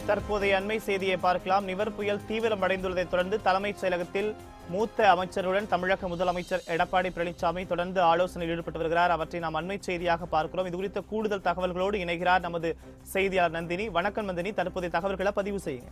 தற்போதைய அண்மை செய்தியை பார்க்கலாம் நிவர் புயல் தீவிரமடைந்துள்ளதைத் தொடர்ந்து தலைமைச் செயலகத்தில் மூத்த அமைச்சருடன் தமிழக முதலமைச்சர் எடப்பாடி பழனிசாமி தொடர்ந்து ஆலோசனையில் ஈடுபட்டு வருகிறார் அவற்றை நாம் அண்மை செய்தியாக பார்க்கிறோம் இது குறித்த கூடுதல் தகவல்களோடு இணைகிறார் நமது செய்தியாளர் நந்தினி வணக்கம் நந்தினி தற்போதைய தகவல்களை பதிவு செய்யுங்க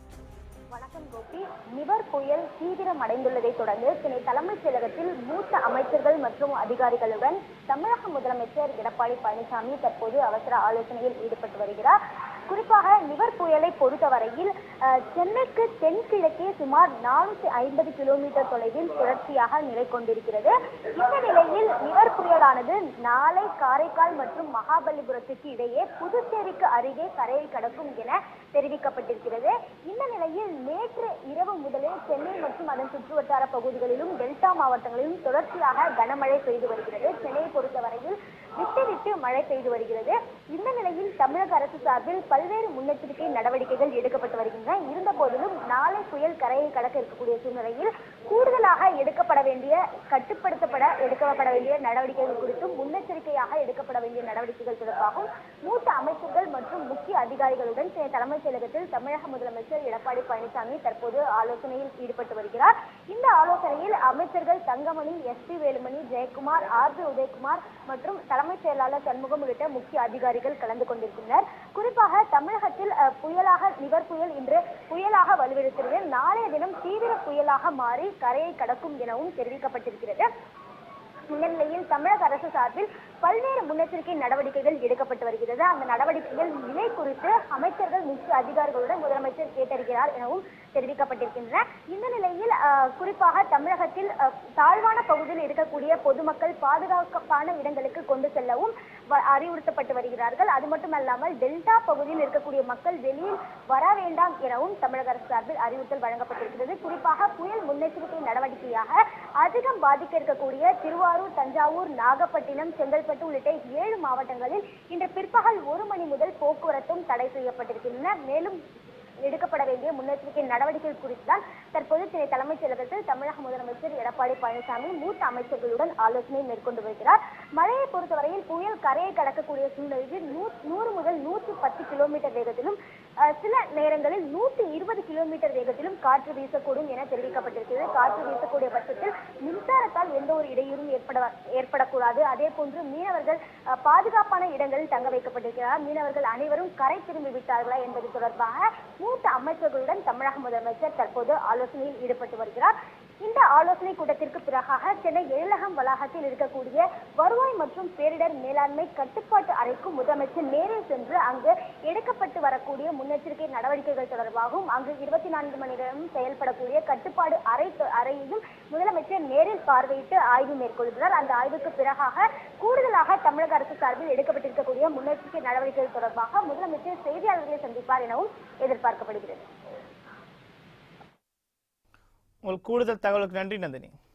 வணக்கம் கோபி நிவர் புயல் தீவிரம் அடைந்துள்ளதை தொடர்ந்து சென்னை தலைமைச் செயலகத்தில் மூத்த அமைச்சர்கள் மற்றும் அதிகாரிகளுடன் தமிழக முதலமைச்சர் எடப்பாடி பழனிசாமி தற்போது அவசர ஆலோசனையில் ஈடுபட்டு வருகிறார் குறிப்பாக நிவர் புயலை பொறுத்தவரையில் அஹ், சென்னைக்கு தென்கிழக்கே சுமார் நானூத்தி ஐம்பது கிலோமீட்டர் தொலைவில் தொடர்ச்சியாக நிலை கொண்டிருக்கிறது இந்த நிலையில் நிவர் புயலானது நாளை காரைக்கால் மற்றும் மகாபலிபுரத்துக்கு இடையே புதுச்சேரிக்கு அருகே கரையை கடக்கும் என தெரிவிக்கப்பட்டிருக்கிறது இந்த நிலையில் நேற்று இரவு முதலே சென்னை மற்றும் அதன் சுற்றுவட்டார பகுதிகளிலும் டெல்டா மாவட்டங்களிலும் தொடர்ச்சியாக கனமழை பெய்து வருகிறது சென்னையை பொறுத்தவரையில் விட்டு விட்டு மழை பெய்து வருகிறது இந்த நிலையில் தமிழக அரசு சார்பில் பல்வேறு முன்னெச்சரிக்கை நடவடிக்கைகள் எடுக்கப்பட்டு வருகின்றன இருந்த போதிலும் நாளை புயல் கரையை கடக்க இருக்கக்கூடிய சூழ்நிலையில் கூடுதலாக எடுக்கப்பட வேண்டிய கட்டுப்படுத்தப்பட எடுக்கப்பட வேண்டிய நடவடிக்கைகள் குறித்தும் முன்னெச்சரிக்கையாக எடுக்கப்பட வேண்டிய நடவடிக்கைகள் தொடர்பாகவும் மூத்த அமைச்சர்கள் மற்றும் முக்கிய அதிகாரிகளுடன் சென்னை தலைமைச் செயலகத்தில் தமிழக முதலமைச்சர் எடப்பாடி பழனிசாமி தற்போது ஆலோசனையில் ஈடுபட்டு வருகிறார் இந்த ஆலோசனையில் அமைச்சர்கள் Thangamani S P Velumani Jayakumar R B Udhayakumar மற்றும் தலைமைச் செயலாளர் சண்முகம் உள்ளிட்ட முக்கிய அதிகாரிகள் கலந்து கொண்டிருக்கின்றனர் குறிப்பாக தமிழகத்தில் அஹ், புயலாக நிவர் புயல் இன்று புயலாக வலுவிழக்கிறது நாளைய தினம் தீவிர புயலாக மாறி கரையை கடக்கும் எனவும் தெரிவிக்கப்பட்டிருக்கிறது இந்த நிலையில் தமிழக அரசு சார்பில் பல்வேறு முன்னெச்சரிக்கை நடவடிக்கைகள் எடுக்கப்பட்டு வருகிறது அந்த நடவடிக்கைகள் நிலை குறித்து அமைச்சர்கள் முக்கிய அதிகாரிகளுடன் முதலமைச்சர் கேட்டறிகிறார் எனவும் தெரிவிக்கப்பட்டிருக்கின்றன இந்த நிலையில் அஹ், குறிப்பாக தமிழகத்தில் அஹ், தாழ்வான பகுதியில் இருக்கக்கூடிய பொதுமக்கள் பாதுகாப்பான இடங்களுக்கு கொண்டு செல்லவும் வ- அறிவுறுத்தப்பட்டு வருகிறார்கள் அது மட்டுமல்லாமல் டெல்டா பகுதியில் இருக்கக்கூடிய மக்கள் வெளியில் வர வேண்டாம் எனவும் தமிழக அரசு சார்பில் அறிவுறுத்தல் வழங்கப்பட்டிருக்கிறது குறிப்பாக புயல் முன்னெச்சரிக்கை நடவடிக்கையாக அதிகம் பாதிக்க இருக்கக்கூடிய திருவாரூர் தஞ்சாவூர் நாகப்பட்டினம் செங்கல்பட்டு உள்ளிட்ட ஏழு மாவட்டங்களில் இன்று பிற்பகல் ஒரு மணி முதல் போக்குவரத்தும் தடை செய்யப்பட்டிருக்கின்றன மேலும் எடுக்கப்பட வேண்டிய முன்னெச்சரிக்கை நடவடிக்கைகள் குறித்துதான் தற்போது சென்னை தலைமைச் செயலகத்தில் தமிழக முதலமைச்சர் எடப்பாடி பழனிசாமி மூத்த அமைச்சர்களுடன் ஆலோசனை மேற்கொண்டு வருகிறார் மழையை பொறுத்தவரையில் புயல் கரையை கடக்கக்கூடிய சூழ்நிலையில் நூ- நூறு முதல் நூற்றி பத்து கிலோமீட்டர் வேகத்திலும் அஹ், சில நேரங்களில் நூற்றி இருபது கிலோமீட்டர் வேகத்திலும் காற்று வீசக்கூடும் என தெரிவிக்கப்பட்டிருக்கிறது காற்று வீசக்கூடிய பட்சத்தில் மின்சாரத்தால் எந்த ஒரு இடையூறும் ஏற்பட ஏற்படக்கூடாது அதே போன்று மீனவர்கள் அஹ், பாதுகாப்பான இடங்களில் தங்க வைக்கப்பட்டிருக்கிறார் மீனவர்கள் அனைவரும் கரை திரும்பி விட்டார்களா என்பது தொடர்பாக மூத்த அமைச்சர்களுடன் தமிழக முதலமைச்சர் தற்போது ஆலோசனையில் ஈடுபட்டு வருகிறார் இந்த ஆலோசனை கூட்டத்திற்கு பிறகாக சென்னை எழிலகம் வளாகத்தில் இருக்கக்கூடிய வருவாய் மற்றும் பேரிடர் மேலாண்மை கட்டுப்பாட்டு அறைக்கும் முதலமைச்சர் நேரில் சென்று அங்கு எடுக்கப்பட்டு வரக்கூடிய முன்னெச்சரிக்கை நடவடிக்கைகள் தொடர்பாகவும் அங்கு இருபத்தி நான்கு மணி நேரம் செயல்படக்கூடிய கட்டுப்பாடு அறை அறையையும் முதலமைச்சர் நேரில் பார்வையிட்டு ஆய்வு மேற்கொள்கிறார் அந்த ஆய்வுக்கு பிறகாக கூடுதலாக தமிழக அரசு சார்பில் எடுக்கப்பட்டிருக்கக்கூடிய முன்னெச்சரிக்கை நடவடிக்கைகள் தொடர்பாக முதலமைச்சர் செய்தியாளர்களை சந்திப்பார் எனவும் எதிர்பார்க்கப்படுகிறது உங்கள் கூடுதல் தகவலுக்கு நன்றி நந்தினி